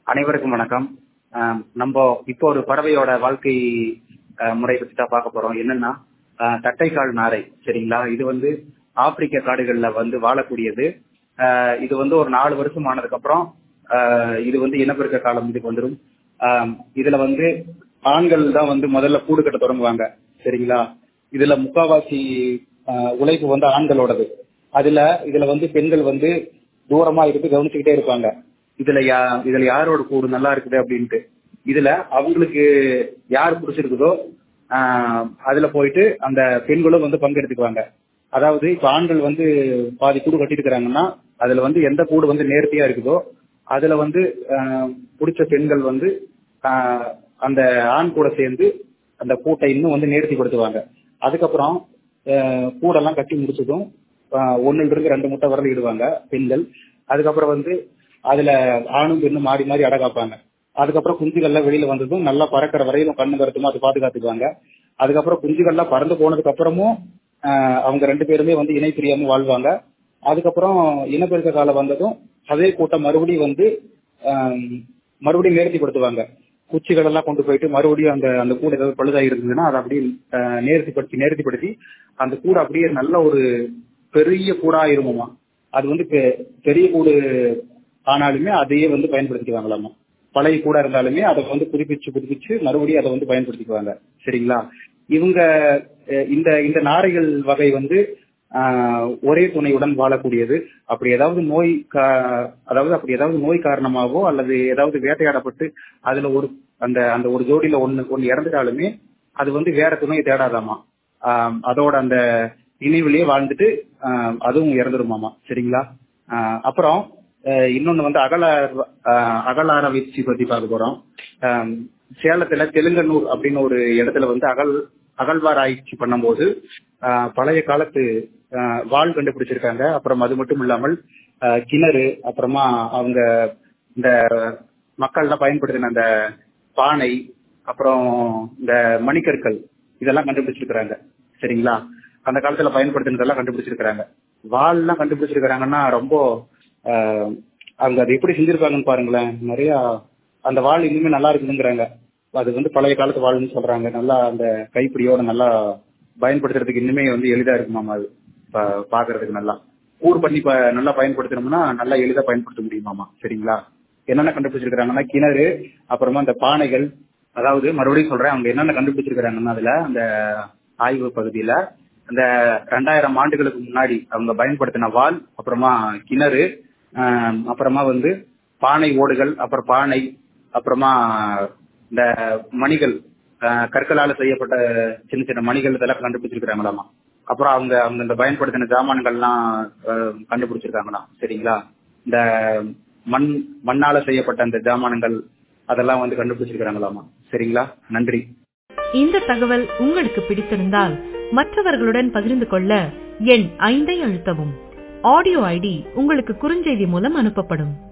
அனைவருக்கும் வணக்கம் ஆஹ் நம்ம இப்போ ஒரு பறவையோட வாழ்க்கை ஆஹ் முறை பத்தி தான் பார்க்க போறோம் என்னன்னா ஆஹ் தட்டைக்கால் நாரை சரிங்களா இது வந்து ஆப்பிரிக்க காடுகள்ல வந்து வாழக்கூடியது ஆஹ் இது வந்து ஒரு நாலு வருஷம் ஆனதுக்கு அப்புறம் ஆஹ் இது வந்து இனப்பெருக்க காலம் இதுக்கு வந்துடும் ஆஹ் இதுல வந்து ஆண்கள் தான் வந்து முதல்ல கூடு கட்ட தொடங்குவாங்க சரிங்களா இதுல முக்காவாசி ஆஹ் உழைப்பு வந்து ஆண்களோடது அதுல இதுல வந்து பெண்கள் வந்து தூரமா இருந்து கவனிச்சுக்கிட்டே இருப்பாங்க இதுல யா இதுல யாரோட கூடு நல்லா இருக்குது அப்படின்ட்டு இதுல அவங்களுக்கு யார் பிடிச்சிருக்குதோ ஆஹ் அதுல போயிட்டு அந்த பெண்களும் வந்து பங்கெடுத்துக்குவாங்க அதாவது இப்ப ஆண்கள் வந்து பாதி கூடு கட்டிட்டு இருக்கிறாங்கன்னா அதுல வந்து எந்த கூடு வந்து நேர்த்தியா இருக்குதோ அதுல வந்து ஆஹ் பிடிச்ச பெண்கள் வந்து ஆஹ் அந்த ஆண் கூட சேர்ந்து அந்த கூட்டை இன்னும் வந்து நேர்த்தி கொடுத்துவாங்க அதுக்கப்புறம் ஆஹ் கூடெல்லாம் கட்டி முடிச்சதும் ஆஹ் ஒண்ணுல இருந்து ரெண்டு முட்டை வரல இடுவாங்க பெண்கள் அதுக்கப்புறம் வந்து அதுல ஆணும் பெண்ணும் மாறி மாறி அடை காப்பாங்க அதுக்கப்புறம் குஞ்சுகள்லாம் வெளியில வந்ததும் நல்லா பறக்கிற வரையிலும் கண்ணு கருத்துமா அது பாதுகாத்துக்குவாங்க அதுக்கப்புறம் குஞ்சுகள்லாம் பறந்து போனதுக்கு அப்புறமும் ஆஹ் அவங்க ரெண்டு பேருமே வந்து இணை பிரியாம வாழ்வாங்க அதுக்கப்புறம் இனப்பெருக்க காலம் வந்ததும் அதே கூட்டம் மறுபடியும் வந்து ஆஹ் மறுபடியும் நேர்த்தி படுத்துவாங்க குச்சிகள் எல்லாம் கொண்டு போயிட்டு மறுபடியும் அந்த அந்த கூடு ஏதாவது பழுதா இருந்ததுன்னா அதை அப்படியே ஆஹ் நேர்த்திப்படுத்தி நேர்த்திப்படுத்தி அந்த கூடு அப்படியே நல்ல ஒரு பெரிய கூடா இருமுமா அது வந்து பெ- பெரிய கூடு ஆனாலுமே அதையே வந்து பயன்படுத்திக்குவாங்களாமா பழைய கூடா இருந்தாலுமே அதை வந்து புதுப்பிச்சு புதுப்பிச்சு மறுபடியும் அதை வந்து பயன்படுத்திக்குவாங்க சரிங்களா இவங்க அஹ், இந்த இந்த நாரைகள் வகை வந்து ஆஹ், ஒரே துணையுடன் வாழக்கூடியது அப்படி ஏதாவது நோய் கா- அதாவது அப்படி ஏதாவது நோய் காரணமாகவோ அல்லது ஏதாவது வேட்டையாடப்பட்டு அதுல ஒரு அந்த அந்த ஒரு ஜோடியில ஒண்ணு ஒண்ணு இறந்துட்டாலுமே அது வந்து வேற துணையை தேடாதாமா ஆஹ், அதோட அந்த நினைவிலேயே வாழ்ந்துட்டு ஆஹ், அதுவும் இறந்துருமாமா சரிங்களா ஆஹ், அப்புறம் ஆஹ், இன்னொன்னு வந்து அகல ஆஹ், அகலார வீழ்ச்சி பத்தி பார்க்க போறோம் ஆஹ், சேலத்துல தெலுங்கனூர் அப்படின்னு ஒரு இடத்துல வந்து அகல் அகழ்வாராய்ச்சி பண்ணும்போது ஆஹ், பழைய காலத்து ஆஹ், வாள் கண்டுபிடிச்சிருக்காங்க அப்புறம் அது மட்டும் இல்லாமல் ஆஹ், கிணறு அப்புறமா அவங்க இந்த மக்கள்லாம் பயன்படுத்தின அந்த பானை அப்புறம் இந்த மணிக்கற்கள் இதெல்லாம் கண்டுபிடிச்சிருக்கிறாங்க சரிங்களா அந்த காலத்துல பயன்படுத்தினதெல்லாம் கண்டுபிடிச்சிருக்கிறாங்க வால்லாம் கண்டுபிடிச்சிருக்கிறாங்கன்னா ரொம்ப ஆஹ், அவங்க அதை எப்படி செஞ்சிருக்காங்கன்னு பாருங்களேன் நிறைய அந்த வாள் இன்னுமே நல்லா இருக்குதுங்கிறாங்க அது வந்து பழைய காலத்து வாள்னு சொல்றாங்க நல்லா அந்த கைப்பிடியோட நல்லா பயன்படுத்துறதுக்கு இன்னுமே வந்து எளிதா இருக்குமாமா அது பா- பாக்குறதுக்கு நல்லா கூர் பண்ணி ப- நல்லா பயன்படுத்தணும்னா நல்லா எளிதா பயன்படுத்த முடியுமாமா சரிங்களா என்னென்ன கண்டுபிடிச்சிருக்காங்கன்னா கிணறு அப்புறமா இந்த பானைகள் அதாவது மறுபடியும் சொல்றேன் அவங்க என்னென்ன கண்டுபிடிச்சிருக்காங்கன்னா அதுல அந்த ஆய்வு பகுதியில அந்த ரெண்டாயிரம் ஆண்டுகளுக்கு முன்னாடி அவங்க பயன்படுத்தின வாள் அப்புறமா கிணறு ஆஹ் அப்புறமா வந்து பானை ஓடுகள் அப்புறம் பானை அப்புறமா இந்த மணிகள் ஆஹ் கற்களால செய்யப்பட்ட சின்ன சின்ன மணிகள் இதெல்லாம் கண்டுபிடிச்சிருக்கிறாங்களாமா அப்புறம் அவங்க அவங்க இந்த பயன்படுத்தின ஜாமான்கள்லாம் ஆஹ் கண்டுபிடிச்சிருக்காங்களாம் சரிங்களா இந்த மண் மண்ணால செய்யப்பட்ட அந்த ஜாமான்கள் அதெல்லாம் வந்து கண்டுபிடிச்சிருக்கிறாங்களாமா சரிங்களா நன்றி இந்த தகவல் உங்களுக்கு பிடித்திருந்தால் மற்றவர்களுடன் பகிர்ந்து கொள்ள எண் ஐந்தை அழுத்தவும் ஆடியோ ஐடி உங்களுக்கு குறுஞ்செய்தி மூலம் அனுப்பப்படும்